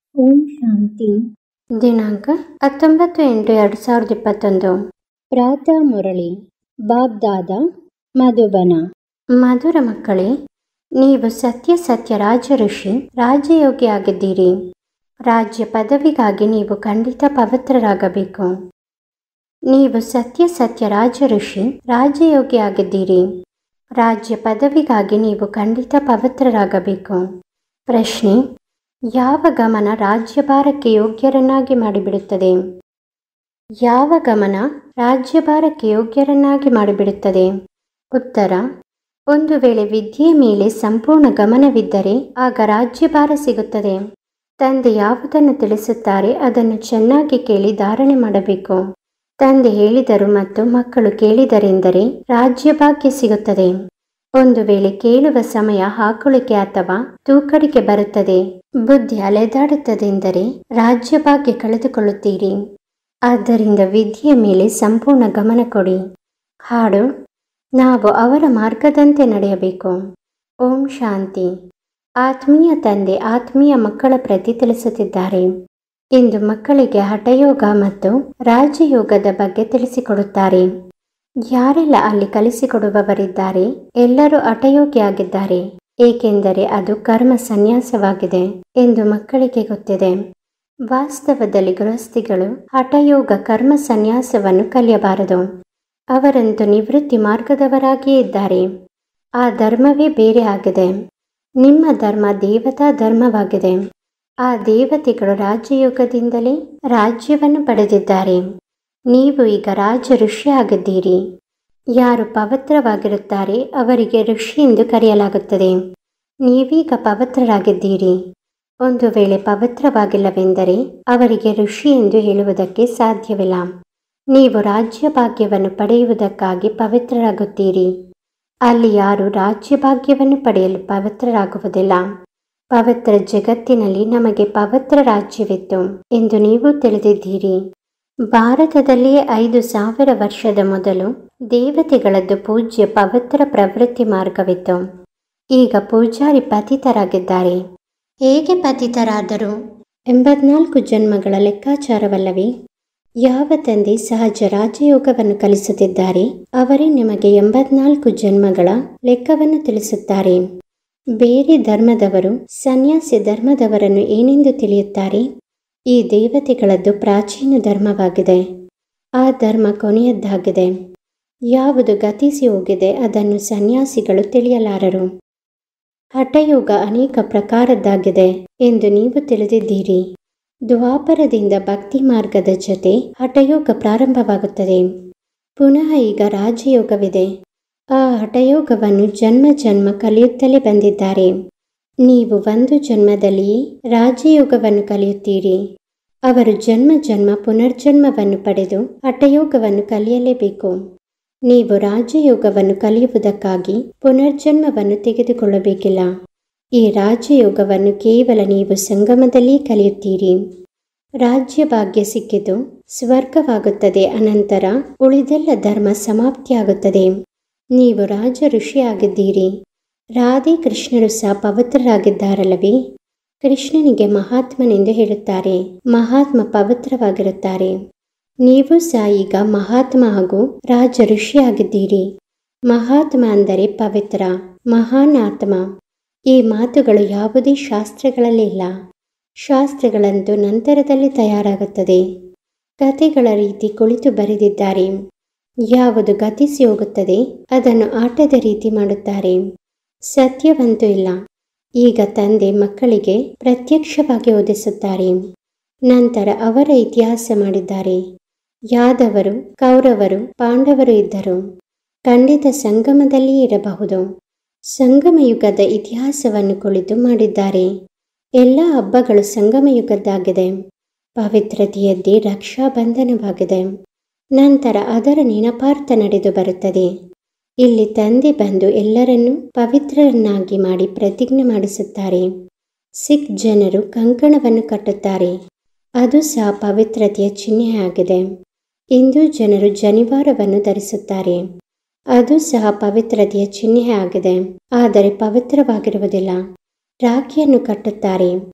ಓಂ ಶಾಂತಿ ದಿನಾಂಕ ಹತ್ತೊಂಬತ್ತು ಎಂಟು ಎರಡು ಸಾವಿರದ ಇಪ್ಪತ್ತೊಂದು ಪ್ರಾತಃ ಮುರಳಿ ಬಾಬ್ದಾದ ಮಧುಬನ ಮಧುರ ಮಕ್ಕಳೇ ನೀವು ಸತ್ಯ ಸತ್ಯ ರಾಜ ಋಷಿ ರಾಜಯೋಗಿ ಆಗಿದ್ದೀರಿ ರಾಜ್ಯ ಪದವಿಗಾಗಿ ನೀವು ಖಂಡಿತ ಪವಿತ್ರರಾಗಬೇಕು ನೀವು ಸತ್ಯ ಸತ್ಯ ರಾಜ ಋಷಿ ರಾಜಯೋಗಿ ಆಗಿದ್ದೀರಿ ರಾಜ್ಯ ಪದವಿಗಾಗಿ ನೀವು ಖಂಡಿತ ಪವಿತ್ರರಾಗಬೇಕು ಪ್ರಶ್ನೆ ಯಾವ ಗಮನ ರಾಜ್ಯಭಾರಕ್ಕೆ ಯೋಗ್ಯರನ್ನಾಗಿ ಮಾಡಿಬಿಡುತ್ತದೆ ಯಾವ ಗಮನ ರಾಜ್ಯಭಾರಕ್ಕೆ ಯೋಗ್ಯರನ್ನಾಗಿ ಮಾಡಿಬಿಡುತ್ತದೆ ಉತ್ತರ ಒಂದು ವೇಳೆ ವಿದ್ಯೆಯ ಮೇಲೆ ಸಂಪೂರ್ಣ ಗಮನವಿದ್ದರೆ ಆಗ ರಾಜ್ಯಭಾರ ಸಿಗುತ್ತದೆ ತಂದೆ ಯಾವುದನ್ನು ತಿಳಿಸುತ್ತಾರೆ ಅದನ್ನು ಚೆನ್ನಾಗಿ ಕೇಳಿ ಧಾರಣೆ ಮಾಡಬೇಕು ತಂದೆ ಹೇಳಿದರು ಮತ್ತು ಮಕ್ಕಳು ಕೇಳಿದರೆಂದರೆ ರಾಜ್ಯಭಾಗ್ಯ ಸಿಗುತ್ತದೆ ಒಂದು ವೇಳೆ ಕೇಳುವ ಸಮಯ ಹಾಕುಳಿಕೆ ಅಥವಾ ತೂಕಡಿಕೆ ಬರುತ್ತದೆ ಬುದ್ಧಿ ಅಲೆದಾಡುತ್ತದೆಂದರೆ ರಾಜ್ಯಭಾಗ್ಯ ಕಳೆದುಕೊಳ್ಳುತ್ತೀರಿ ಆದ್ದರಿಂದ ವಿದ್ಯೆಯ ಮೇಲೆ ಸಂಪೂರ್ಣ ಗಮನ ಕೊಡಿ ಹಾಡು ನಾವು ಅವರ ಮಾರ್ಗದಂತೆ ನಡೆಯಬೇಕು ಓಂ ಶಾಂತಿ ಆತ್ಮೀಯ ತಂದೆ ಆತ್ಮೀಯ ಮಕ್ಕಳ ಪ್ರತಿ ತಿಳಿಸುತ್ತಿದ್ದಾರೆ ಇಂದು ಮಕ್ಕಳಿಗೆ ಹಠಯೋಗ ಮತ್ತು ರಾಜಯೋಗದ ಬಗ್ಗೆ ತಿಳಿಸಿಕೊಡುತ್ತಾರೆ ಯಾರೆಲ್ಲ ಅಲ್ಲಿ ಕಲಿಸಿಕೊಡುವವರಿದ್ದಾರೆ ಎಲ್ಲರೂ ಹಠಯೋಗಿಯಾಗಿದ್ದಾರೆ ಏಕೆಂದರೆ ಅದು ಕರ್ಮ ಸನ್ಯಾಸವಾಗಿದೆ ಎಂದು ಮಕ್ಕಳಿಗೆ ಗೊತ್ತಿದೆ ವಾಸ್ತವದಲ್ಲಿ ಗೃಹಸ್ಥಿಗಳು ಹಠಯೋಗ ಕರ್ಮ ಸನ್ಯಾಸವನ್ನು ಕಲಿಯಬಾರದು ಅವರಂತೂ ನಿವೃತ್ತಿ ಮಾರ್ಗದವರಾಗಿಯೇ ಇದ್ದಾರೆ ಆ ಧರ್ಮವೇ ಬೇರೆ ಆಗಿದೆ ನಿಮ್ಮ ಧರ್ಮ ದೇವತಾ ಧರ್ಮವಾಗಿದೆ ಆ ದೇವತೆಗಳು ರಾಜಯೋಗದಿಂದಲೇ ರಾಜ್ಯವನ್ನು ಪಡೆದಿದ್ದಾರೆ ನೀವು ಈಗ ರಾಜ ಋಷಿ ಆಗಿದ್ದೀರಿ ಯಾರು ಪವಿತ್ರವಾಗಿರುತ್ತಾರೆ ಅವರಿಗೆ ಋಷಿ ಎಂದು ಕರೆಯಲಾಗುತ್ತದೆ ನೀವೀಗ ಪವಿತ್ರರಾಗಿದ್ದೀರಿ ಒಂದು ವೇಳೆ ಪವಿತ್ರವಾಗಿಲ್ಲವೆಂದರೆ ಅವರಿಗೆ ಋಷಿ ಎಂದು ಹೇಳುವುದಕ್ಕೆ ಸಾಧ್ಯವಿಲ್ಲ ನೀವು ರಾಜ್ಯ ಭಾಗ್ಯವನ್ನು ಪಡೆಯುವುದಕ್ಕಾಗಿ ಪವಿತ್ರರಾಗುತ್ತೀರಿ ಅಲ್ಲಿ ಯಾರು ರಾಜ್ಯ ಭಾಗ್ಯವನ್ನು ಪಡೆಯಲು ಪವಿತ್ರರಾಗುವುದಿಲ್ಲ ಪವಿತ್ರ ಜಗತ್ತಿನಲ್ಲಿ ನಮಗೆ ಪವಿತ್ರ ರಾಜ್ಯವಿತ್ತು ಎಂದು ನೀವು ತಿಳಿದಿದ್ದೀರಿ ಭಾರತದಲ್ಲಿಯೇ ಐದು ಸಾವಿರ ವರ್ಷದ ಮೊದಲು ದೇವತೆಗಳದ್ದು ಪೂಜ್ಯ ಪವಿತ್ರ ಪ್ರವೃತ್ತಿ ಮಾರ್ಗವಿತ್ತು ಈಗ ಪೂಜಾರಿ ಪತಿತರಾಗಿದ್ದಾರೆ ಹೇಗೆ ಪತಿತರಾದರು ಎಂಬತ್ನಾಲ್ಕು ಜನ್ಮಗಳ ಲೆಕ್ಕಾಚಾರವಲ್ಲವೇ ಯಾವ ತಂದೆ ಸಹಜ ರಾಜಯೋಗವನ್ನು ಕಲಿಸುತ್ತಿದ್ದಾರೆ ಅವರೇ ನಿಮಗೆ ಎಂಬತ್ನಾಲ್ಕು ಜನ್ಮಗಳ ಲೆಕ್ಕವನ್ನು ತಿಳಿಸುತ್ತಾರೆ ಬೇರೆ ಧರ್ಮದವರು ಸನ್ಯಾಸಿ ಧರ್ಮದವರನ್ನು ಏನೆಂದು ತಿಳಿಯುತ್ತಾರೆ ಈ ದೇವತೆಗಳದ್ದು ಪ್ರಾಚೀನ ಧರ್ಮವಾಗಿದೆ ಆ ಧರ್ಮ ಕೊನೆಯದ್ದಾಗಿದೆ ಯಾವುದು ಗತಿಸಿ ಹೋಗಿದೆ ಅದನ್ನು ಸನ್ಯಾಸಿಗಳು ತಿಳಿಯಲಾರರು ಹಠಯೋಗ ಅನೇಕ ಪ್ರಕಾರದ್ದಾಗಿದೆ ಎಂದು ನೀವು ತಿಳಿದಿದ್ದೀರಿ ದ್ವಾಪರದಿಂದ ಭಕ್ತಿ ಮಾರ್ಗದ ಜೊತೆ ಹಠಯೋಗ ಪ್ರಾರಂಭವಾಗುತ್ತದೆ ಪುನಃ ಈಗ ರಾಜಯೋಗವಿದೆ ಆ ಹಠಯೋಗವನ್ನು ಜನ್ಮ ಜನ್ಮ ಕಲಿಯುತ್ತಲೇ ಬಂದಿದ್ದಾರೆ ನೀವು ಒಂದು ಜನ್ಮದಲ್ಲಿಯೇ ರಾಜಯೋಗವನ್ನು ಕಲಿಯುತ್ತೀರಿ ಅವರು ಜನ್ಮ ಜನ್ಮ ಪುನರ್ಜನ್ಮವನ್ನು ಪಡೆದು ಹಠಯೋಗವನ್ನು ಕಲಿಯಲೇಬೇಕು ನೀವು ರಾಜಯೋಗವನ್ನು ಕಲಿಯುವುದಕ್ಕಾಗಿ ಪುನರ್ಜನ್ಮವನ್ನು ತೆಗೆದುಕೊಳ್ಳಬೇಕಿಲ್ಲ ಈ ರಾಜಯೋಗವನ್ನು ಕೇವಲ ನೀವು ಸಂಗಮದಲ್ಲಿ ಕಲಿಯುತ್ತೀರಿ ರಾಜ್ಯ ಭಾಗ್ಯ ಸಿಕ್ಕಿತು ಸ್ವರ್ಗವಾಗುತ್ತದೆ ಅನಂತರ ಉಳಿದೆಲ್ಲ ಧರ್ಮ ಸಮಾಪ್ತಿಯಾಗುತ್ತದೆ ನೀವು ರಾಜ ಋಷಿಯಾಗಿದ್ದೀರಿ ರಾಧೆ ಕೃಷ್ಣರು ಸಹ ಪವಿತ್ರರಾಗಿದ್ದಾರಲ್ಲವೇ ಕೃಷ್ಣನಿಗೆ ಮಹಾತ್ಮನೆಂದು ಹೇಳುತ್ತಾರೆ ಮಹಾತ್ಮ ಪವಿತ್ರವಾಗಿರುತ್ತಾರೆ ನೀವು ಸಹ ಈಗ ಮಹಾತ್ಮ ಹಾಗೂ ರಾಜ ಋಷಿಯಾಗಿದ್ದೀರಿ ಮಹಾತ್ಮ ಅಂದರೆ ಪವಿತ್ರ ಮಹಾನ್ ಆತ್ಮ ಈ ಮಾತುಗಳು ಯಾವುದೇ ಶಾಸ್ತ್ರಗಳಲ್ಲಿಲ್ಲ ಶಾಸ್ತ್ರಗಳಂತೂ ನಂತರದಲ್ಲಿ ತಯಾರಾಗುತ್ತದೆ ಕತೆಗಳ ರೀತಿ ಕುಳಿತು ಬರೆದಿದ್ದಾರೆ ಯಾವುದು ಗತಿಸಿ ಹೋಗುತ್ತದೆ ಅದನ್ನು ಆಟದ ರೀತಿ ಮಾಡುತ್ತಾರೆ ಸತ್ಯವಂತೂ ಇಲ್ಲ ಈಗ ತಂದೆ ಮಕ್ಕಳಿಗೆ ಪ್ರತ್ಯಕ್ಷವಾಗಿ ಓದಿಸುತ್ತಾರೆ ನಂತರ ಅವರ ಇತಿಹಾಸ ಮಾಡಿದ್ದಾರೆ ಯಾದವರು ಕೌರವರು ಪಾಂಡವರು ಇದ್ದರು ಖಂಡಿತ ಸಂಗಮದಲ್ಲಿ ಇರಬಹುದು ಸಂಗಮ ಯುಗದ ಇತಿಹಾಸವನ್ನು ಕುಳಿತು ಮಾಡಿದ್ದಾರೆ ಎಲ್ಲ ಹಬ್ಬಗಳು ಸಂಗಮ ಯುಗದ್ದಾಗಿದೆ ಪವಿತ್ರತೆಯದ್ದೇ ರಕ್ಷಾಬಂಧನವಾಗಿದೆ ನಂತರ ಅದರ ನೆನಪಾರ್ಥ ನಡೆದು ಬರುತ್ತದೆ ಇಲ್ಲಿ ತಂದೆ ಬಂದು ಎಲ್ಲರನ್ನೂ ಪವಿತ್ರರನ್ನಾಗಿ ಮಾಡಿ ಪ್ರತಿಜ್ಞೆ ಮಾಡಿಸುತ್ತಾರೆ ಸಿಖ್ ಜನರು ಕಂಕಣವನ್ನು ಕಟ್ಟುತ್ತಾರೆ ಅದು ಸಹ ಪವಿತ್ರತೆಯ ಚಿಹ್ನೆಯಾಗಿದೆ ಹಿಂದೂ ಜನರು ಜನಿವಾರವನ್ನು ಧರಿಸುತ್ತಾರೆ ಅದು ಸಹ ಪವಿತ್ರತೆಯ ಚಿಹ್ನೆ ಆಗಿದೆ ಆದರೆ ಪವಿತ್ರವಾಗಿರುವುದಿಲ್ಲ ರಾಖಿಯನ್ನು ಕಟ್ಟುತ್ತಾರೆ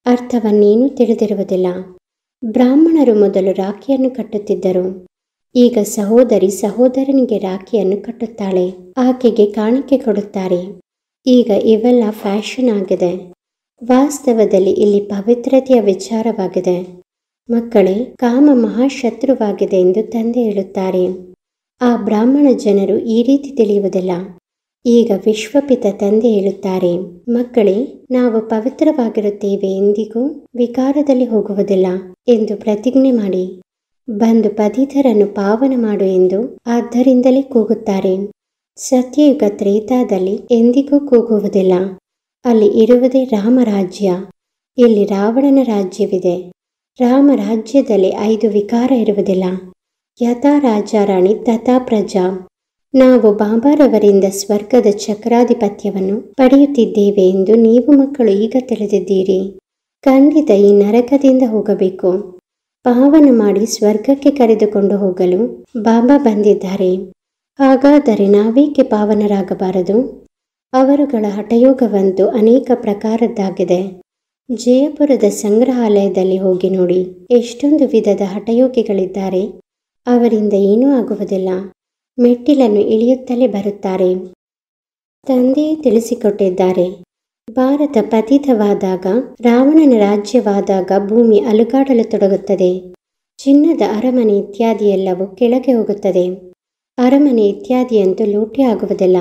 ಅರ್ಥವನ್ನೇನೂ ತಿಳಿದಿರುವುದಿಲ್ಲ ಬ್ರಾಹ್ಮಣರು ಮೊದಲು ರಾಖಿಯನ್ನು ಕಟ್ಟುತ್ತಿದ್ದರು ಈಗ ಸಹೋದರಿ ಸಹೋದರನಿಗೆ ರಾಖಿಯನ್ನು ಕಟ್ಟುತ್ತಾಳೆ ಆಕೆಗೆ ಕಾಣಿಕೆ ಕೊಡುತ್ತಾರೆ ಈಗ ಇವೆಲ್ಲ ಫ್ಯಾಷನ್ ಆಗಿದೆ ವಾಸ್ತವದಲ್ಲಿ ಇಲ್ಲಿ ಪವಿತ್ರತೆಯ ವಿಚಾರವಾಗಿದೆ ಮಕ್ಕಳೇ ಕಾಮ ಮಹಾಶತ್ರುವಾಗಿದೆ ಎಂದು ತಂದೆ ಹೇಳುತ್ತಾರೆ ಆ ಬ್ರಾಹ್ಮಣ ಜನರು ಈ ರೀತಿ ತಿಳಿಯುವುದಿಲ್ಲ ಈಗ ವಿಶ್ವಪಿತ ತಂದೆ ಹೇಳುತ್ತಾರೆ ಮಕ್ಕಳೇ ನಾವು ಪವಿತ್ರವಾಗಿರುತ್ತೇವೆ ಎಂದಿಗೂ ವಿಕಾರದಲ್ಲಿ ಹೋಗುವುದಿಲ್ಲ ಎಂದು ಪ್ರತಿಜ್ಞೆ ಮಾಡಿ ಬಂದು ಪತಿತರನ್ನು ಪಾವನ ಮಾಡು ಎಂದು ಆದ್ದರಿಂದಲೇ ಕೂಗುತ್ತಾರೆ ಸತ್ಯಯುಗ ತ್ರೇತಾದಲ್ಲಿ ಎಂದಿಗೂ ಕೂಗುವುದಿಲ್ಲ ಅಲ್ಲಿ ಇರುವುದೇ ರಾಮರಾಜ್ಯ ಇಲ್ಲಿ ರಾವಣನ ರಾಜ್ಯವಿದೆ ರಾಮ ರಾಜ್ಯದಲ್ಲಿ ಐದು ವಿಕಾರ ಇರುವುದಿಲ್ಲ ಯಥಾ ರಾಜಾರಾಣಿ ತಥಾ ಪ್ರಜಾ ನಾವು ಬಾಬಾರವರಿಂದ ಸ್ವರ್ಗದ ಚಕ್ರಾಧಿಪತ್ಯವನ್ನು ಪಡೆಯುತ್ತಿದ್ದೇವೆ ಎಂದು ನೀವು ಮಕ್ಕಳು ಈಗ ತಿಳಿದಿದ್ದೀರಿ ಖಂಡಿತ ಈ ನರಕದಿಂದ ಹೋಗಬೇಕು ಪಾವನ ಮಾಡಿ ಸ್ವರ್ಗಕ್ಕೆ ಕರೆದುಕೊಂಡು ಹೋಗಲು ಬಾಬಾ ಬಂದಿದ್ದಾರೆ ಹಾಗಾದರೆ ನಾವೇಕೆ ಪಾವನರಾಗಬಾರದು ಅವರುಗಳ ಹಠಯೋಗವಂತೂ ಅನೇಕ ಪ್ರಕಾರದ್ದಾಗಿದೆ ಜಯಪುರದ ಸಂಗ್ರಹಾಲಯದಲ್ಲಿ ಹೋಗಿ ನೋಡಿ ಎಷ್ಟೊಂದು ವಿಧದ ಹಠಯೋಗಿಗಳಿದ್ದಾರೆ ಅವರಿಂದ ಏನೂ ಆಗುವುದಿಲ್ಲ ಮೆಟ್ಟಿಲನ್ನು ಇಳಿಯುತ್ತಲೇ ಬರುತ್ತಾರೆ ತಂದೆಯೇ ತಿಳಿಸಿಕೊಟ್ಟಿದ್ದಾರೆ ಭಾರತ ಪತಿತವಾದಾಗ ರಾವಣನ ರಾಜ್ಯವಾದಾಗ ಭೂಮಿ ಅಲುಗಾಡಲು ತೊಡಗುತ್ತದೆ ಚಿನ್ನದ ಅರಮನೆ ಇತ್ಯಾದಿ ಎಲ್ಲವೂ ಕೆಳಗೆ ಹೋಗುತ್ತದೆ ಅರಮನೆ ಇತ್ಯಾದಿಯಂತೂ ಲೂಟಿ ಆಗುವುದಿಲ್ಲ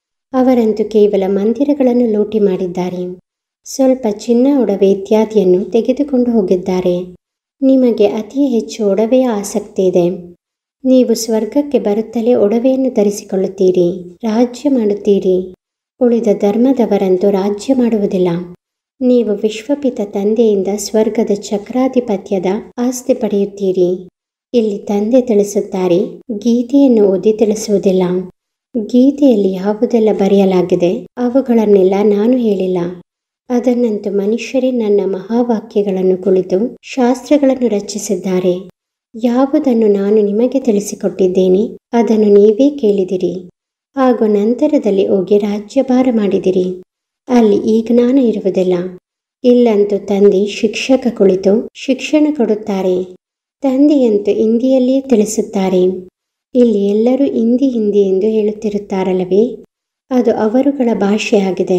ಅವರಂತೂ ಕೇವಲ ಮಂದಿರಗಳನ್ನು ಲೂಟಿ ಮಾಡಿದ್ದಾರೆ ಸ್ವಲ್ಪ ಚಿನ್ನ ಒಡವೆ ಇತ್ಯಾದಿಯನ್ನು ತೆಗೆದುಕೊಂಡು ಹೋಗಿದ್ದಾರೆ ನಿಮಗೆ ಅತಿ ಹೆಚ್ಚು ಒಡವೆಯ ಆಸಕ್ತಿ ಇದೆ ನೀವು ಸ್ವರ್ಗಕ್ಕೆ ಬರುತ್ತಲೇ ಒಡವೆಯನ್ನು ಧರಿಸಿಕೊಳ್ಳುತ್ತೀರಿ ರಾಜ್ಯ ಮಾಡುತ್ತೀರಿ ಉಳಿದ ಧರ್ಮದವರಂತೂ ರಾಜ್ಯ ಮಾಡುವುದಿಲ್ಲ ನೀವು ವಿಶ್ವಪಿತ ತಂದೆಯಿಂದ ಸ್ವರ್ಗದ ಚಕ್ರಾಧಿಪತ್ಯದ ಆಸ್ತಿ ಪಡೆಯುತ್ತೀರಿ ಇಲ್ಲಿ ತಂದೆ ತಿಳಿಸುತ್ತಾರೆ ಗೀತೆಯನ್ನು ಓದಿ ತಿಳಿಸುವುದಿಲ್ಲ ಗೀತೆಯಲ್ಲಿ ಯಾವುದೆಲ್ಲ ಬರೆಯಲಾಗಿದೆ ಅವುಗಳನ್ನೆಲ್ಲ ನಾನು ಹೇಳಿಲ್ಲ ಅದನ್ನಂತೂ ಮನುಷ್ಯರೇ ನನ್ನ ಮಹಾವಾಕ್ಯಗಳನ್ನು ಕುಳಿತು ಶಾಸ್ತ್ರಗಳನ್ನು ರಚಿಸಿದ್ದಾರೆ ಯಾವುದನ್ನು ನಾನು ನಿಮಗೆ ತಿಳಿಸಿಕೊಟ್ಟಿದ್ದೇನೆ ಅದನ್ನು ನೀವೇ ಕೇಳಿದಿರಿ ಹಾಗೂ ನಂತರದಲ್ಲಿ ಹೋಗಿ ರಾಜ್ಯಭಾರ ಮಾಡಿದಿರಿ ಅಲ್ಲಿ ಈ ಜ್ಞಾನ ಇರುವುದಿಲ್ಲ ಇಲ್ಲಂತೂ ತಂದೆ ಶಿಕ್ಷಕ ಕುಳಿತು ಶಿಕ್ಷಣ ಕೊಡುತ್ತಾರೆ ತಂದೆಯಂತೂ ಹಿಂದಿಯಲ್ಲಿಯೇ ತಿಳಿಸುತ್ತಾರೆ ಇಲ್ಲಿ ಎಲ್ಲರೂ ಹಿಂದಿ ಹಿಂದಿ ಎಂದು ಹೇಳುತ್ತಿರುತ್ತಾರಲ್ಲವೇ ಅದು ಅವರುಗಳ ಭಾಷೆಯಾಗಿದೆ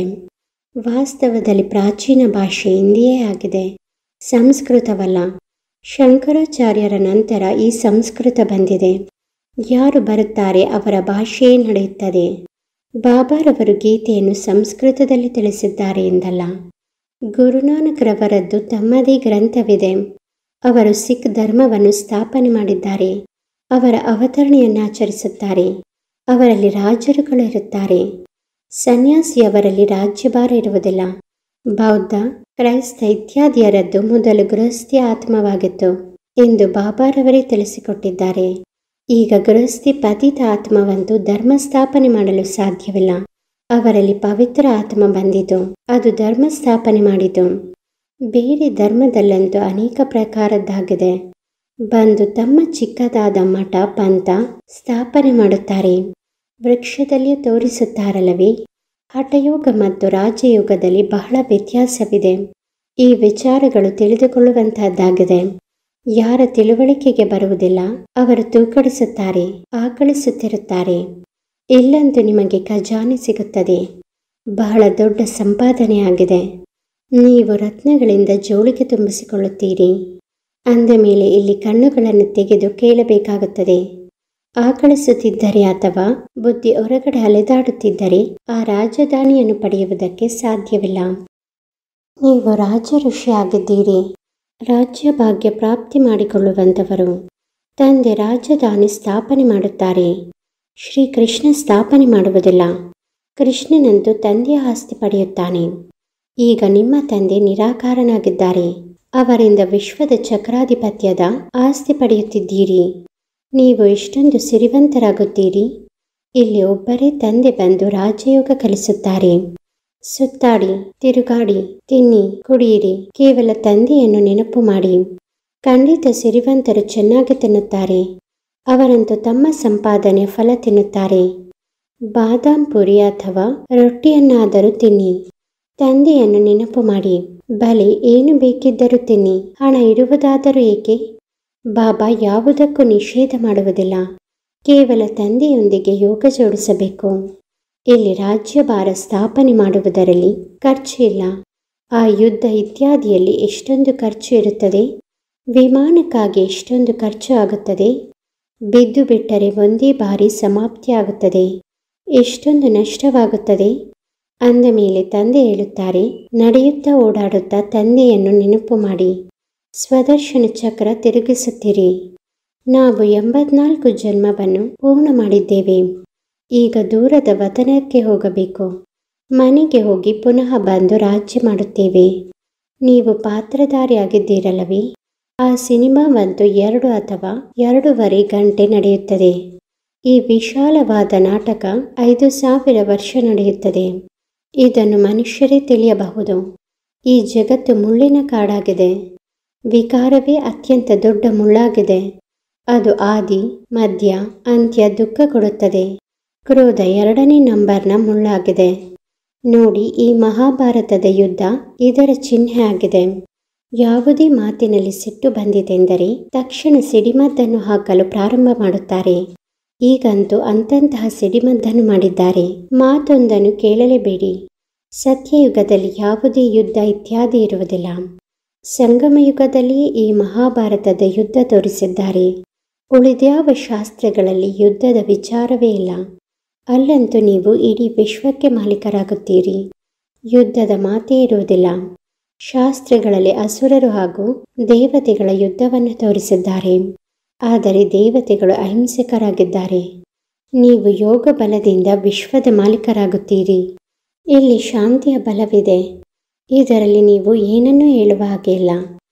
ವಾಸ್ತವದಲ್ಲಿ ಪ್ರಾಚೀನ ಭಾಷೆ ಹಿಂದಿಯೇ ಆಗಿದೆ ಸಂಸ್ಕೃತವಲ್ಲ ಶಂಕರಾಚಾರ್ಯರ ನಂತರ ಈ ಸಂಸ್ಕೃತ ಬಂದಿದೆ ಯಾರು ಬರುತ್ತಾರೆ ಅವರ ಭಾಷೆಯೇ ನಡೆಯುತ್ತದೆ ಬಾಬಾರವರು ಗೀತೆಯನ್ನು ಸಂಸ್ಕೃತದಲ್ಲಿ ತಿಳಿಸಿದ್ದಾರೆ ಎಂದಲ್ಲ ಗುರುನಾನಕರವರದ್ದು ತಮ್ಮದೇ ಗ್ರಂಥವಿದೆ ಅವರು ಸಿಖ್ ಧರ್ಮವನ್ನು ಸ್ಥಾಪನೆ ಮಾಡಿದ್ದಾರೆ ಅವರ ಅವತರಣೆಯನ್ನು ಆಚರಿಸುತ್ತಾರೆ ಅವರಲ್ಲಿ ರಾಜರುಗಳು ಇರುತ್ತಾರೆ ಸನ್ಯಾಸಿಯವರಲ್ಲಿ ರಾಜ್ಯಭಾರ ಇರುವುದಿಲ್ಲ ಬೌದ್ಧ ಕ್ರೈಸ್ತ ಇತ್ಯಾದಿಯರದ್ದು ಮೊದಲು ಗೃಹಸ್ಥಿ ಆತ್ಮವಾಗಿತ್ತು ಎಂದು ಬಾಬಾರವರೇ ತಿಳಿಸಿಕೊಟ್ಟಿದ್ದಾರೆ ಈಗ ಗೃಹಸ್ಥಿ ಪತಿತ ಆತ್ಮವಂತೂ ಧರ್ಮ ಸ್ಥಾಪನೆ ಮಾಡಲು ಸಾಧ್ಯವಿಲ್ಲ ಅವರಲ್ಲಿ ಪವಿತ್ರ ಆತ್ಮ ಬಂದಿತು ಅದು ಧರ್ಮ ಸ್ಥಾಪನೆ ಮಾಡಿತು ಬೇರೆ ಧರ್ಮದಲ್ಲಂತೂ ಅನೇಕ ಪ್ರಕಾರದ್ದಾಗಿದೆ ಬಂದು ತಮ್ಮ ಚಿಕ್ಕದಾದ ಮಠ ಪಂಥ ಸ್ಥಾಪನೆ ಮಾಡುತ್ತಾರೆ ವೃಕ್ಷದಲ್ಲಿಯೂ ತೋರಿಸುತ್ತಾರಲ್ಲವೇ ಹಠಯೋಗ ಮತ್ತು ರಾಜಯೋಗದಲ್ಲಿ ಬಹಳ ವ್ಯತ್ಯಾಸವಿದೆ ಈ ವಿಚಾರಗಳು ತಿಳಿದುಕೊಳ್ಳುವಂತಹದ್ದಾಗಿದೆ ಯಾರ ತಿಳುವಳಿಕೆಗೆ ಬರುವುದಿಲ್ಲ ಅವರು ತೂಕಡಿಸುತ್ತಾರೆ ಆಕಳಿಸುತ್ತಿರುತ್ತಾರೆ ಇಲ್ಲಂತೂ ನಿಮಗೆ ಖಜಾನೆ ಸಿಗುತ್ತದೆ ಬಹಳ ದೊಡ್ಡ ಸಂಪಾದನೆಯಾಗಿದೆ ನೀವು ರತ್ನಗಳಿಂದ ಜೋಳಿಗೆ ತುಂಬಿಸಿಕೊಳ್ಳುತ್ತೀರಿ ಅಂದ ಮೇಲೆ ಇಲ್ಲಿ ಕಣ್ಣುಗಳನ್ನು ತೆಗೆದು ಕೇಳಬೇಕಾಗುತ್ತದೆ ಆಕಳಿಸುತ್ತಿದ್ದರೆ ಅಥವಾ ಬುದ್ಧಿ ಹೊರಗಡೆ ಅಲೆದಾಡುತ್ತಿದ್ದರೆ ಆ ರಾಜಧಾನಿಯನ್ನು ಪಡೆಯುವುದಕ್ಕೆ ಸಾಧ್ಯವಿಲ್ಲ ನೀವು ರಾಜ ಋಷಿ ಆಗಿದ್ದೀರಿ ರಾಜ್ಯ ಭಾಗ್ಯ ಪ್ರಾಪ್ತಿ ಮಾಡಿಕೊಳ್ಳುವಂಥವರು ತಂದೆ ರಾಜಧಾನಿ ಸ್ಥಾಪನೆ ಮಾಡುತ್ತಾರೆ ಶ್ರೀಕೃಷ್ಣ ಸ್ಥಾಪನೆ ಮಾಡುವುದಿಲ್ಲ ಕೃಷ್ಣನಂತೂ ತಂದೆಯ ಆಸ್ತಿ ಪಡೆಯುತ್ತಾನೆ ಈಗ ನಿಮ್ಮ ತಂದೆ ನಿರಾಕಾರನಾಗಿದ್ದಾರೆ ಅವರಿಂದ ವಿಶ್ವದ ಚಕ್ರಾಧಿಪತ್ಯದ ಆಸ್ತಿ ಪಡೆಯುತ್ತಿದ್ದೀರಿ ನೀವು ಎಷ್ಟೊಂದು ಸಿರಿವಂತರಾಗುತ್ತೀರಿ ಇಲ್ಲಿ ಒಬ್ಬರೇ ತಂದೆ ಬಂದು ರಾಜಯೋಗ ಕಲಿಸುತ್ತಾರೆ ಸುತ್ತಾಡಿ ತಿರುಗಾಡಿ ತಿನ್ನಿ ಕುಡಿಯಿರಿ ಕೇವಲ ತಂದೆಯನ್ನು ನೆನಪು ಮಾಡಿ ಖಂಡಿತ ಸಿರಿವಂತರು ಚೆನ್ನಾಗಿ ತಿನ್ನುತ್ತಾರೆ ಅವರಂತೂ ತಮ್ಮ ಸಂಪಾದನೆಯ ಫಲ ತಿನ್ನುತ್ತಾರೆ ಬಾದಾಮ್ ಪುರಿ ಅಥವಾ ರೊಟ್ಟಿಯನ್ನಾದರೂ ತಿನ್ನಿ ತಂದೆಯನ್ನು ನೆನಪು ಮಾಡಿ ಬಲೆ ಏನು ಬೇಕಿದ್ದರೂ ತಿನ್ನಿ ಹಣ ಇರುವುದಾದರೂ ಏಕೆ ಬಾಬಾ ಯಾವುದಕ್ಕೂ ನಿಷೇಧ ಮಾಡುವುದಿಲ್ಲ ಕೇವಲ ತಂದೆಯೊಂದಿಗೆ ಯೋಗ ಜೋಡಿಸಬೇಕು ಇಲ್ಲಿ ರಾಜ್ಯಭಾರ ಸ್ಥಾಪನೆ ಮಾಡುವುದರಲ್ಲಿ ಖರ್ಚು ಇಲ್ಲ ಆ ಯುದ್ಧ ಇತ್ಯಾದಿಯಲ್ಲಿ ಎಷ್ಟೊಂದು ಖರ್ಚು ಇರುತ್ತದೆ ವಿಮಾನಕ್ಕಾಗಿ ಎಷ್ಟೊಂದು ಖರ್ಚು ಆಗುತ್ತದೆ ಬಿದ್ದು ಬಿಟ್ಟರೆ ಒಂದೇ ಬಾರಿ ಸಮಾಪ್ತಿಯಾಗುತ್ತದೆ ಎಷ್ಟೊಂದು ನಷ್ಟವಾಗುತ್ತದೆ ಅಂದ ಮೇಲೆ ತಂದೆ ಹೇಳುತ್ತಾರೆ ನಡೆಯುತ್ತಾ ಓಡಾಡುತ್ತಾ ತಂದೆಯನ್ನು ನೆನಪು ಮಾಡಿ ಸ್ವದರ್ಶನ ಚಕ್ರ ತಿರುಗಿಸುತ್ತೀರಿ ನಾವು ಎಂಬತ್ನಾಲ್ಕು ಜನ್ಮವನ್ನು ಪೂರ್ಣ ಮಾಡಿದ್ದೇವೆ ಈಗ ದೂರದ ವತನಕ್ಕೆ ಹೋಗಬೇಕು ಮನೆಗೆ ಹೋಗಿ ಪುನಃ ಬಂದು ರಾಜ್ಯ ಮಾಡುತ್ತೇವೆ ನೀವು ಪಾತ್ರಧಾರಿಯಾಗಿದ್ದೀರಲ್ಲವೇ ಆ ಸಿನಿಮಾವಂತೂ ಎರಡು ಅಥವಾ ಎರಡೂವರೆ ಗಂಟೆ ನಡೆಯುತ್ತದೆ ಈ ವಿಶಾಲವಾದ ನಾಟಕ ಐದು ಸಾವಿರ ವರ್ಷ ನಡೆಯುತ್ತದೆ ಇದನ್ನು ಮನುಷ್ಯರೇ ತಿಳಿಯಬಹುದು ಈ ಜಗತ್ತು ಮುಳ್ಳಿನ ಕಾಡಾಗಿದೆ ವಿಕಾರವೇ ಅತ್ಯಂತ ದೊಡ್ಡ ಮುಳ್ಳಾಗಿದೆ ಅದು ಆದಿ ಮಧ್ಯ ಅಂತ್ಯ ದುಃಖ ಕೊಡುತ್ತದೆ ಕ್ರೋಧ ಎರಡನೇ ನಂಬರ್ನ ಮುಳ್ಳಾಗಿದೆ ನೋಡಿ ಈ ಮಹಾಭಾರತದ ಯುದ್ಧ ಇದರ ಚಿಹ್ನೆ ಆಗಿದೆ ಯಾವುದೇ ಮಾತಿನಲ್ಲಿ ಸಿಟ್ಟು ಬಂದಿದೆಂದರೆ ತಕ್ಷಣ ಸಿಡಿಮದ್ದನ್ನು ಹಾಕಲು ಪ್ರಾರಂಭ ಮಾಡುತ್ತಾರೆ ಈಗಂತೂ ಅಂತಂತಹ ಸಿಡಿಮದ್ದನ್ನು ಮಾಡಿದ್ದಾರೆ ಮಾತೊಂದನ್ನು ಕೇಳಲೇಬೇಡಿ ಸತ್ಯಯುಗದಲ್ಲಿ ಯಾವುದೇ ಯುದ್ಧ ಇತ್ಯಾದಿ ಇರುವುದಿಲ್ಲ ಸಂಗಮ ಯುಗದಲ್ಲಿಯೇ ಈ ಮಹಾಭಾರತದ ಯುದ್ಧ ತೋರಿಸಿದ್ದಾರೆ ಉಳಿದ್ಯಾವ ಶಾಸ್ತ್ರಗಳಲ್ಲಿ ಯುದ್ಧದ ವಿಚಾರವೇ ಇಲ್ಲ ಅಲ್ಲಂತೂ ನೀವು ಇಡೀ ವಿಶ್ವಕ್ಕೆ ಮಾಲೀಕರಾಗುತ್ತೀರಿ ಯುದ್ಧದ ಮಾತೇ ಇರುವುದಿಲ್ಲ ಶಾಸ್ತ್ರಗಳಲ್ಲಿ ಅಸುರರು ಹಾಗೂ ದೇವತೆಗಳ ಯುದ್ಧವನ್ನು ತೋರಿಸಿದ್ದಾರೆ ಆದರೆ ದೇವತೆಗಳು ಅಹಿಂಸಕರಾಗಿದ್ದಾರೆ ನೀವು ಯೋಗ ಬಲದಿಂದ ವಿಶ್ವದ ಮಾಲೀಕರಾಗುತ್ತೀರಿ ಇಲ್ಲಿ ಶಾಂತಿಯ ಬಲವಿದೆ ಇದರಲ್ಲಿ ನೀವು ಏನನ್ನೂ ಹೇಳುವ ಹಾಗೆ ಇಲ್ಲ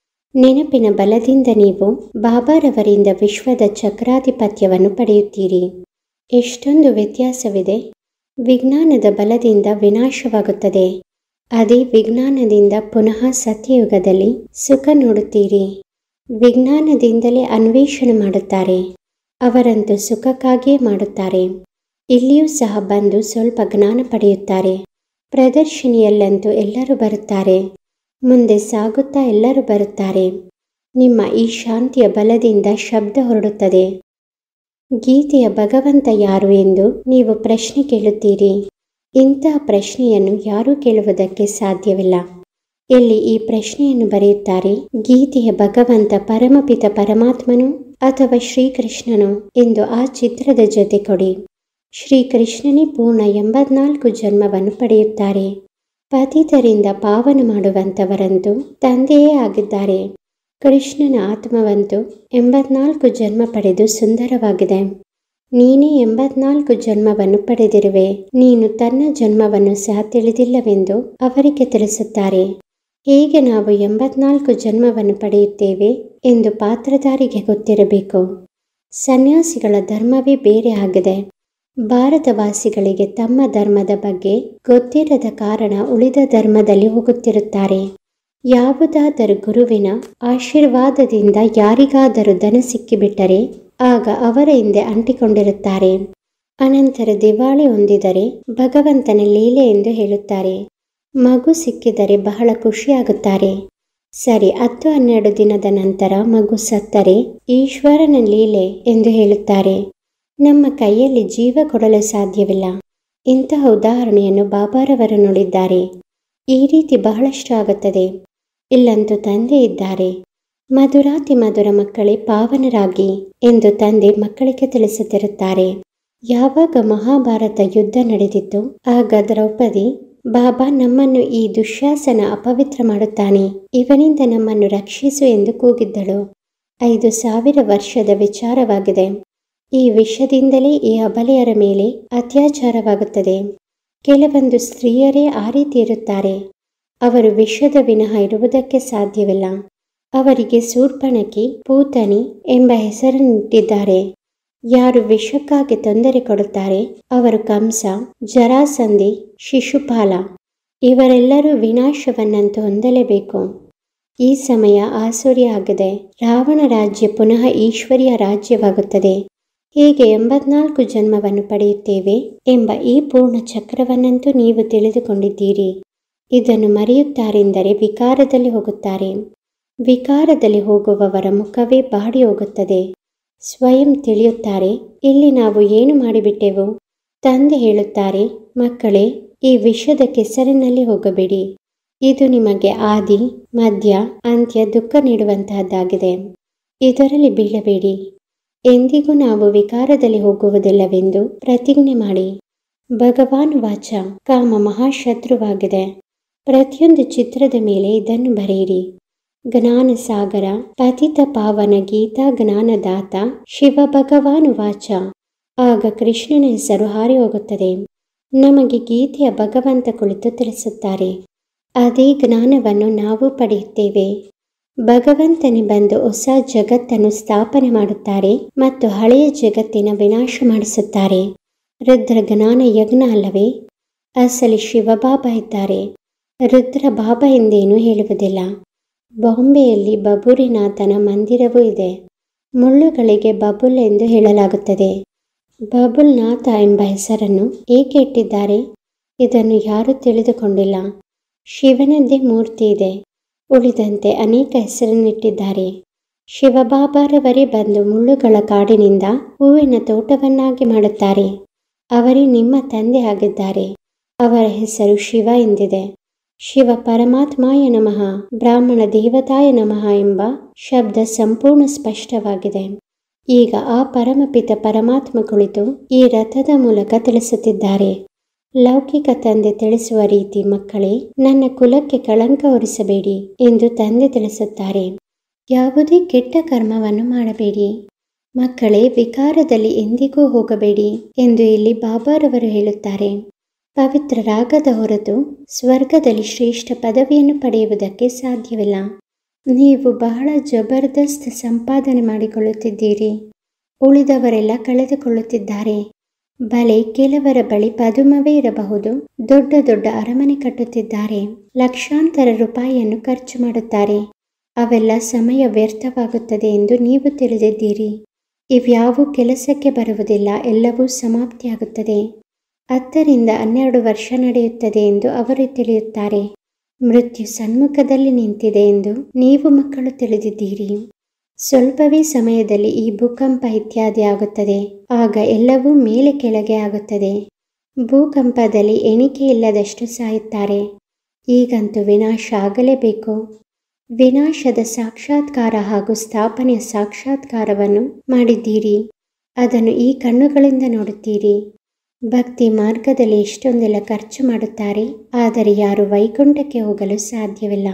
ನೆನಪಿನ ಬಲದಿಂದ ನೀವು ಬಾಬಾರವರಿಂದ ವಿಶ್ವದ ಚಕ್ರಾಧಿಪತ್ಯವನ್ನು ಪಡೆಯುತ್ತೀರಿ ಎಷ್ಟೊಂದು ವ್ಯತ್ಯಾಸವಿದೆ ವಿಜ್ಞಾನದ ಬಲದಿಂದ ವಿನಾಶವಾಗುತ್ತದೆ ಅದೇ ವಿಜ್ಞಾನದಿಂದ ಪುನಃ ಸತ್ಯಯುಗದಲ್ಲಿ ಸುಖ ನೋಡುತ್ತೀರಿ ವಿಜ್ಞಾನದಿಂದಲೇ ಅನ್ವೇಷಣೆ ಮಾಡುತ್ತಾರೆ ಅವರಂತೂ ಸುಖಕ್ಕಾಗಿಯೇ ಮಾಡುತ್ತಾರೆ ಇಲ್ಲಿಯೂ ಸಹ ಬಂದು ಸ್ವಲ್ಪ ಜ್ಞಾನ ಪಡೆಯುತ್ತಾರೆ ಪ್ರದರ್ಶನಿಯಲ್ಲಂತೂ ಎಲ್ಲರೂ ಬರುತ್ತಾರೆ ಮುಂದೆ ಸಾಗುತ್ತಾ ಎಲ್ಲರೂ ಬರುತ್ತಾರೆ ನಿಮ್ಮ ಈ ಶಾಂತಿಯ ಬಲದಿಂದ ಶಬ್ದ ಹೊರಡುತ್ತದೆ ಗೀತೆಯ ಭಗವಂತ ಯಾರು ಎಂದು ನೀವು ಪ್ರಶ್ನೆ ಕೇಳುತ್ತೀರಿ ಇಂತಹ ಪ್ರಶ್ನೆಯನ್ನು ಯಾರೂ ಕೇಳುವುದಕ್ಕೆ ಸಾಧ್ಯವಿಲ್ಲ ಇಲ್ಲಿ ಈ ಪ್ರಶ್ನೆಯನ್ನು ಬರೆಯುತ್ತಾರೆ ಗೀತೆಯ ಭಗವಂತ ಪರಮಪಿತ ಪರಮಾತ್ಮನು ಅಥವಾ ಶ್ರೀಕೃಷ್ಣನು ಎಂದು ಆ ಚಿತ್ರದ ಜೊತೆ ಕೊಡಿ ಶ್ರೀಕೃಷ್ಣನೇ ಪೂರ್ಣ ಎಂಬತ್ನಾಲ್ಕು ಜನ್ಮವನ್ನು ಪಡೆಯುತ್ತಾರೆ ಪತಿತರಿಂದ ಪಾವನ ಮಾಡುವಂಥವರಂತೂ ತಂದೆಯೇ ಆಗಿದ್ದಾರೆ ಕೃಷ್ಣನ ಆತ್ಮವಂತೂ ಎಂಬತ್ನಾಲ್ಕು ಜನ್ಮ ಪಡೆದು ಸುಂದರವಾಗಿದೆ ನೀನೇ ಎಂಬತ್ನಾಲ್ಕು ಜನ್ಮವನ್ನು ಪಡೆದಿರುವೆ ನೀನು ತನ್ನ ಜನ್ಮವನ್ನು ಸಹ ತಿಳಿದಿಲ್ಲವೆಂದು ಅವರಿಗೆ ತಿಳಿಸುತ್ತಾರೆ ಹೇಗೆ ನಾವು ಎಂಬತ್ನಾಲ್ಕು ಜನ್ಮವನ್ನು ಪಡೆಯುತ್ತೇವೆ ಎಂದು ಪಾತ್ರಧಾರಿಗೆ ಗೊತ್ತಿರಬೇಕು ಸನ್ಯಾಸಿಗಳ ಧರ್ಮವೇ ಬೇರೆ ಆಗಿದೆ ಭಾರತವಾಸಿಗಳಿಗೆ ತಮ್ಮ ಧರ್ಮದ ಬಗ್ಗೆ ಗೊತ್ತಿರದ ಕಾರಣ ಉಳಿದ ಧರ್ಮದಲ್ಲಿ ಹೋಗುತ್ತಿರುತ್ತಾರೆ ಯಾವುದಾದರೂ ಗುರುವಿನ ಆಶೀರ್ವಾದದಿಂದ ಯಾರಿಗಾದರೂ ಧನ ಸಿಕ್ಕಿಬಿಟ್ಟರೆ ಆಗ ಅವರ ಹಿಂದೆ ಅಂಟಿಕೊಂಡಿರುತ್ತಾರೆ ಅನಂತರ ದಿವಾಳಿ ಹೊಂದಿದರೆ ಭಗವಂತನ ಲೀಲೆ ಎಂದು ಹೇಳುತ್ತಾರೆ ಮಗು ಸಿಕ್ಕಿದರೆ ಬಹಳ ಖುಷಿಯಾಗುತ್ತಾರೆ ಸರಿ ಹತ್ತು ಹನ್ನೆರಡು ದಿನದ ನಂತರ ಮಗು ಸತ್ತರೆ ಈಶ್ವರನ ಲೀಲೆ ಎಂದು ಹೇಳುತ್ತಾರೆ ನಮ್ಮ ಕೈಯಲ್ಲಿ ಜೀವ ಕೊಡಲು ಸಾಧ್ಯವಿಲ್ಲ ಇಂತಹ ಉದಾಹರಣೆಯನ್ನು ಬಾಬಾರವರು ನೋಡಿದ್ದಾರೆ ಈ ರೀತಿ ಬಹಳಷ್ಟು ಆಗುತ್ತದೆ ಇಲ್ಲಂತೂ ತಂದೆ ಇದ್ದಾರೆ ಮಧುರಾತಿ ಮಧುರ ಮಕ್ಕಳೇ ಪಾವನರಾಗಿ ಎಂದು ತಂದೆ ಮಕ್ಕಳಿಗೆ ತಿಳಿಸುತ್ತಿರುತ್ತಾರೆ ಯಾವಾಗ ಮಹಾಭಾರತ ಯುದ್ಧ ನಡೆದಿತ್ತು ಆಗ ದ್ರೌಪದಿ ಬಾಬಾ ನಮ್ಮನ್ನು ಈ ದುಶ್ಯಾಸನ ಅಪವಿತ್ರ ಮಾಡುತ್ತಾನೆ ಇವನಿಂದ ನಮ್ಮನ್ನು ರಕ್ಷಿಸು ಎಂದು ಕೂಗಿದ್ದಳು ಐದು ಸಾವಿರ ವರ್ಷದ ವಿಚಾರವಾಗಿದೆ ಈ ವಿಷದಿಂದಲೇ ಈ ಅಬಲೆಯರ ಮೇಲೆ ಅತ್ಯಾಚಾರವಾಗುತ್ತದೆ ಕೆಲವೊಂದು ಸ್ತ್ರೀಯರೇ ಆ ರೀತಿ ಇರುತ್ತಾರೆ ಅವರು ವಿಷದ ವಿನಃ ಇರುವುದಕ್ಕೆ ಸಾಧ್ಯವಿಲ್ಲ ಅವರಿಗೆ ಸೂರ್ಪಣಕಿ ಪೂತನಿ ಎಂಬ ಹೆಸರನ್ನಿಟ್ಟಿದ್ದಾರೆ ಯಾರು ವಿಷಕ್ಕಾಗಿ ತೊಂದರೆ ಕೊಡುತ್ತಾರೆ ಅವರು ಕಂಸ ಜರಾಸಂಧಿ ಶಿಶುಪಾಲ ಇವರೆಲ್ಲರೂ ವಿನಾಶವನ್ನಂತೂ ಹೊಂದಲೇಬೇಕು ಈ ಸಮಯ ಆಸುರಿ ಆಗಿದೆ ರಾವಣ ರಾಜ್ಯ ಪುನಃ ಈಶ್ವರಿಯ ರಾಜ್ಯವಾಗುತ್ತದೆ ಹೀಗೆ ಎಂಬತ್ನಾಲ್ಕು ಜನ್ಮವನ್ನು ಪಡೆಯುತ್ತೇವೆ ಎಂಬ ಈ ಪೂರ್ಣ ಚಕ್ರವನ್ನಂತೂ ನೀವು ತಿಳಿದುಕೊಂಡಿದ್ದೀರಿ ಇದನ್ನು ಮರೆಯುತ್ತಾರೆಂದರೆ ವಿಕಾರದಲ್ಲಿ ಹೋಗುತ್ತಾರೆ ವಿಕಾರದಲ್ಲಿ ಹೋಗುವವರ ಮುಖವೇ ಬಾಡಿ ಹೋಗುತ್ತದೆ ಸ್ವಯಂ ತಿಳಿಯುತ್ತಾರೆ ಇಲ್ಲಿ ನಾವು ಏನು ಮಾಡಿಬಿಟ್ಟೆವು ತಂದೆ ಹೇಳುತ್ತಾರೆ ಮಕ್ಕಳೇ ಈ ವಿಷದ ಕೆಸರಿನಲ್ಲಿ ಹೋಗಬೇಡಿ ಇದು ನಿಮಗೆ ಆದಿ ಮಧ್ಯ ಅಂತ್ಯ ದುಃಖ ನೀಡುವಂತಹದ್ದಾಗಿದೆ ಇದರಲ್ಲಿ ಬೀಳಬೇಡಿ ಎಂದಿಗೂ ನಾವು ವಿಕಾರದಲ್ಲಿ ಹೋಗುವುದಿಲ್ಲವೆಂದು ಪ್ರತಿಜ್ಞೆ ಮಾಡಿ ಭಗವಾನ್ ವಾಚ ಕಾಮ ಮಹಾಶತ್ರುವಾಗಿದೆ ಪ್ರತಿಯೊಂದು ಚಿತ್ರದ ಮೇಲೆ ಇದನ್ನು ಬರೆಯಿರಿ ಜ್ಞಾನ ಸಾಗರ ಪತಿತ ಪಾವನ ಗೀತಾ ಜ್ಞಾನದಾತ ಶಿವ ಭಗವಾನ್ ವಾಚ ಆಗ ಕೃಷ್ಣನ ಹೆಸರು ಹಾರಿ ಹೋಗುತ್ತದೆ ನಮಗೆ ಗೀತೆಯ ಭಗವಂತ ಕುಳಿತು ತಿಳಿಸುತ್ತಾರೆ ಅದೇ ಜ್ಞಾನವನ್ನು ನಾವು ಪಡೆಯುತ್ತೇವೆ ಭಗವಂತನೇ ಬಂದು ಹೊಸ ಜಗತ್ತನ್ನು ಸ್ಥಾಪನೆ ಮಾಡುತ್ತಾರೆ ಮತ್ತು ಹಳೆಯ ಜಗತ್ತಿನ ವಿನಾಶ ಮಾಡಿಸುತ್ತಾರೆ ರುದ್ರ ಜ್ಞಾನ ಯಜ್ಞ ಅಲ್ಲವೇ ಅಸಲಿ ಶಿವಬಾಬಾ ಇದ್ದಾರೆ ರುದ್ರ ಬಾಬಾ ಎಂದೇನೂ ಹೇಳುವುದಿಲ್ಲ ಬಾಂಬೆಯಲ್ಲಿ ಬಬುರಿನಾಥನ ಮಂದಿರವೂ ಇದೆ ಮುಳ್ಳುಗಳಿಗೆ ಬಬುಲ್ ಎಂದು ಹೇಳಲಾಗುತ್ತದೆ ಬಬುಲ್ ನಾಥ ಎಂಬ ಹೆಸರನ್ನು ಏಕೆ ಇಟ್ಟಿದ್ದಾರೆ ಇದನ್ನು ಯಾರೂ ತಿಳಿದುಕೊಂಡಿಲ್ಲ ಶಿವನದ್ದೇ ಮೂರ್ತಿ ಇದೆ ಉಳಿದಂತೆ ಅನೇಕ ಹೆಸರನ್ನಿಟ್ಟಿದ್ದಾರೆ ಶಿವಬಾಬಾರವರೇ ಬಂದು ಮುಳ್ಳುಗಳ ಕಾಡಿನಿಂದ ಹೂವಿನ ತೋಟವನ್ನಾಗಿ ಮಾಡುತ್ತಾರೆ ಅವರೇ ನಿಮ್ಮ ತಂದೆ ಆಗಿದ್ದಾರೆ ಅವರ ಹೆಸರು ಶಿವ ಎಂದಿದೆ ಶಿವ ಪರಮಾತ್ಮಾಯ ನಮಃ ಬ್ರಾಹ್ಮಣ ದೇವತಾಯ ನಮಃ ಎಂಬ ಶಬ್ದ ಸಂಪೂರ್ಣ ಸ್ಪಷ್ಟವಾಗಿದೆ ಈಗ ಆ ಪರಮಪಿತ ಪರಮಾತ್ಮ ಕುಳಿತು ಈ ರಥದ ಮೂಲಕ ತಿಳಿಸುತ್ತಿದ್ದಾರೆ ಲೌಕಿಕ ತಂದೆ ತಿಳಿಸುವ ರೀತಿ ಮಕ್ಕಳೇ ನನ್ನ ಕುಲಕ್ಕೆ ಕಳಂಕ ಹೊರಿಸಬೇಡಿ ಎಂದು ತಂದೆ ತಿಳಿಸುತ್ತಾರೆ ಯಾವುದೇ ಕೆಟ್ಟ ಕರ್ಮವನ್ನು ಮಾಡಬೇಡಿ ಮಕ್ಕಳೇ ವಿಕಾರದಲ್ಲಿ ಎಂದಿಗೂ ಹೋಗಬೇಡಿ ಎಂದು ಇಲ್ಲಿ ಬಾಬಾರವರು ಹೇಳುತ್ತಾರೆ ಪವಿತ್ರರಾಗದ ಹೊರತು ಸ್ವರ್ಗದಲ್ಲಿ ಶ್ರೇಷ್ಠ ಪದವಿಯನ್ನು ಪಡೆಯುವುದಕ್ಕೆ ಸಾಧ್ಯವಿಲ್ಲ ನೀವು ಬಹಳ ಜಬರ್ದಸ್ತ್ ಸಂಪಾದನೆ ಮಾಡಿಕೊಳ್ಳುತ್ತಿದ್ದೀರಿ ಉಳಿದವರೆಲ್ಲ ಕಳೆದುಕೊಳ್ಳುತ್ತಿದ್ದಾರೆ ಬಲೆ ಕೆಲವರ ಬಳಿ ಪದುಮವೇ ಇರಬಹುದು ದೊಡ್ಡ ದೊಡ್ಡ ಅರಮನೆ ಕಟ್ಟುತ್ತಿದ್ದಾರೆ ಲಕ್ಷಾಂತರ ರೂಪಾಯಿಯನ್ನು ಖರ್ಚು ಮಾಡುತ್ತಾರೆ ಅವೆಲ್ಲ ಸಮಯ ವ್ಯರ್ಥವಾಗುತ್ತದೆ ಎಂದು ನೀವು ತಿಳಿದಿದ್ದೀರಿ ಇವ್ಯಾವು ಕೆಲಸಕ್ಕೆ ಬರುವುದಿಲ್ಲ ಎಲ್ಲವೂ ಸಮಾಪ್ತಿಯಾಗುತ್ತದೆ ಹತ್ತರಿಂದ ಹನ್ನೆರಡು ವರ್ಷ ನಡೆಯುತ್ತದೆ ಎಂದು ಅವರು ತಿಳಿಯುತ್ತಾರೆ ಮೃತ್ಯು ಸನ್ಮುಖದಲ್ಲಿ ನಿಂತಿದೆ ಎಂದು ನೀವು ಮಕ್ಕಳು ತಿಳಿದಿದ್ದೀರಿ ಸ್ವಲ್ಪವೇ ಸಮಯದಲ್ಲಿ ಈ ಭೂಕಂಪ ಇತ್ಯಾದಿ ಆಗುತ್ತದೆ ಆಗ ಎಲ್ಲವೂ ಮೇಲೆ ಕೆಳಗೆ ಆಗುತ್ತದೆ ಭೂಕಂಪದಲ್ಲಿ ಎಣಿಕೆ ಇಲ್ಲದಷ್ಟು ಸಾಯುತ್ತಾರೆ ಈಗಂತೂ ವಿನಾಶ ಆಗಲೇಬೇಕು ವಿನಾಶದ ಸಾಕ್ಷಾತ್ಕಾರ ಹಾಗೂ ಸ್ಥಾಪನೆಯ ಸಾಕ್ಷಾತ್ಕಾರವನ್ನು ಮಾಡಿದ್ದೀರಿ ಅದನ್ನು ಈ ಕಣ್ಣುಗಳಿಂದ ನೋಡುತ್ತೀರಿ ಭಕ್ತಿ ಮಾರ್ಗದಲ್ಲಿ ಎಷ್ಟೊಂದೆಲ್ಲ ಖರ್ಚು ಮಾಡುತ್ತಾರೆ ಆದರೆ ಯಾರು ವೈಕುಂಠಕ್ಕೆ ಹೋಗಲು ಸಾಧ್ಯವಿಲ್ಲ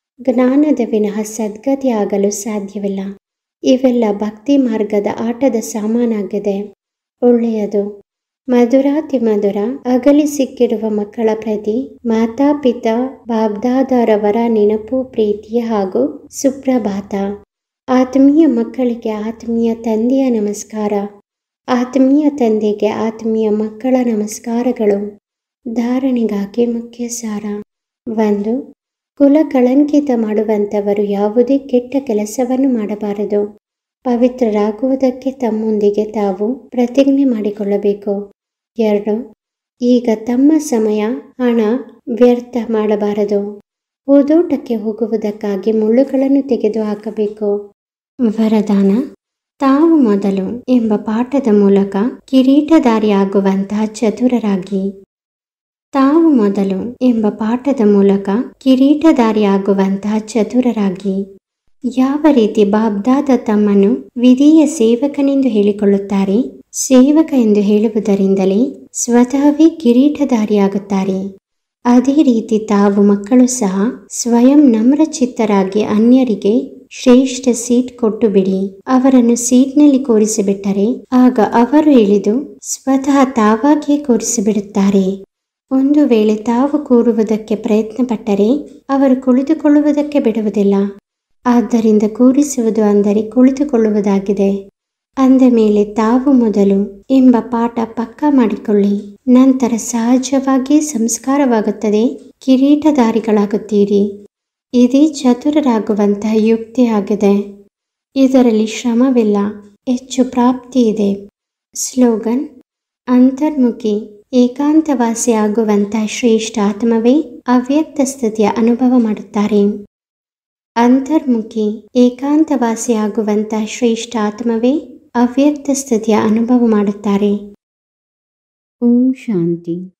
ಜ್ಞಾನದ ವಿನಃ ಸದ್ಗತಿ ಆಗಲು ಸಾಧ್ಯವಿಲ್ಲ ಇವೆಲ್ಲ ಭಕ್ತಿ ಮಾರ್ಗದ ಆಟದ ಸಾಮಾನಾಗಿದೆ ಒಳ್ಳೆಯದು ಮಧುರಾತಿ ಮಧುರ ಅಗಲಿ ಸಿಕ್ಕಿರುವ ಮಕ್ಕಳ ಪ್ರತಿ ಮಾತಾಪಿತಾ ಬಾಬ್ದಾದರವರ ನೆನಪು ಪ್ರೀತಿಯ ಹಾಗೂ ಸುಪ್ರಭಾತ ಆತ್ಮೀಯ ಮಕ್ಕಳಿಗೆ ಆತ್ಮೀಯ ತಂದೆಯ ನಮಸ್ಕಾರ ಆತ್ಮೀಯ ತಂದೆಗೆ ಆತ್ಮೀಯ ಮಕ್ಕಳ ನಮಸ್ಕಾರಗಳು ಧಾರಣೆಗಾಗಿ ಮುಖ್ಯ ಸಾರ ಒಂದು ಕುಲ ಕಳಂಕಿತ ಮಾಡುವಂಥವರು ಯಾವುದೇ ಕೆಟ್ಟ ಕೆಲಸವನ್ನು ಮಾಡಬಾರದು ಪವಿತ್ರರಾಗುವುದಕ್ಕೆ ತಮ್ಮೊಂದಿಗೆ ತಾವು ಪ್ರತಿಜ್ಞೆ ಮಾಡಿಕೊಳ್ಳಬೇಕು ಎರಡು ಈಗ ತಮ್ಮ ಸಮಯ ಹಣ ವ್ಯರ್ಥ ಮಾಡಬಾರದು ಓದೋಟಕ್ಕೆ ಹೋಗುವುದಕ್ಕಾಗಿ ಮುಳ್ಳುಗಳನ್ನು ತೆಗೆದುಹಾಕಬೇಕು ವರದಾನ ತಾವು ಮೊದಲು ಎಂಬ ಪಾಠದ ಮೂಲಕ ಕಿರೀಟಧಾರಿಯಾಗುವಂತಹ ಚತುರರಾಗಿ ತಾವು ಮೊದಲು ಎಂಬ ಪಾಠದ ಮೂಲಕ ಕಿರೀಟಧಾರಿಯಾಗುವಂತಹ ಚತುರರಾಗಿ ಯಾವ ರೀತಿ ಬಾಬ್ದಾದ ತಮ್ಮನ್ನು ವಿಧಿಯ ಸೇವಕನೆಂದು ಹೇಳಿಕೊಳ್ಳುತ್ತಾರೆ ಸೇವಕ ಎಂದು ಹೇಳುವುದರಿಂದಲೇ ಸ್ವತಃವೇ ಕಿರೀಟಧಾರಿಯಾಗುತ್ತಾರೆ ಅದೇ ರೀತಿ ತಾವು ಮಕ್ಕಳು ಸಹ ಸ್ವಯಂ ನಮ್ರಚಿತ್ತರಾಗಿ ಅನ್ಯರಿಗೆ ಶ್ರೇಷ್ಠ ಸೀಟ್ ಕೊಟ್ಟು ಬಿಡಿ ಅವರನ್ನು ಸೀಟ್ನಲ್ಲಿ ಕೂರಿಸಿಬಿಟ್ಟರೆ ಆಗ ಅವರು ಇಳಿದು ಸ್ವತಃ ತಾವಾಗಿಯೇ ಕೂರಿಸಿಬಿಡುತ್ತಾರೆ ಒಂದು ವೇಳೆ ತಾವು ಕೂರುವುದಕ್ಕೆ ಪ್ರಯತ್ನ ಪಟ್ಟರೆ ಅವರು ಕುಳಿತುಕೊಳ್ಳುವುದಕ್ಕೆ ಬಿಡುವುದಿಲ್ಲ ಆದ್ದರಿಂದ ಕೂರಿಸುವುದು ಅಂದರೆ ಕುಳಿತುಕೊಳ್ಳುವುದಾಗಿದೆ ಅಂದ ಮೇಲೆ ತಾವು ಮೊದಲು ಎಂಬ ಪಾಠ ಪಕ್ಕಾ ಮಾಡಿಕೊಳ್ಳಿ ನಂತರ ಸಹಜವಾಗಿ ಸಂಸ್ಕಾರವಾಗುತ್ತದೆ ಕಿರೀಟಧಾರಿಗಳಾಗುತ್ತೀರಿ ಇದೇ ಚತುರರಾಗುವಂತಹ ಯುಕ್ತಿ ಆಗಿದೆ ಇದರಲ್ಲಿ ಶ್ರಮವಿಲ್ಲ ಹೆಚ್ಚು ಪ್ರಾಪ್ತಿ ಇದೆ ಸ್ಲೋಗನ್ ಅಂತರ್ಮುಖಿ ಏಕಾಂತವಾಸಿ ಆಗುವಂತ ಶ್ರೇಷ್ಠ ಆತ್ಮವೇ ಅವ್ಯಕ್ತ ಸ್ಥಿತಿಯ ಅನುಭವ ಮಾಡುತ್ತಾರೆ ಅಂತರ್ಮುಖಿ ಏಕಾಂತವಾಸಿ ಆಗುವಂತ ಶ್ರೇಷ್ಠ ಆತ್ಮವೇ ಅವ್ಯಕ್ತ ಸ್ಥಿತಿಯ ಅನುಭವ ಮಾಡುತ್ತಾರೆ ಓಂ ಶಾಂತಿ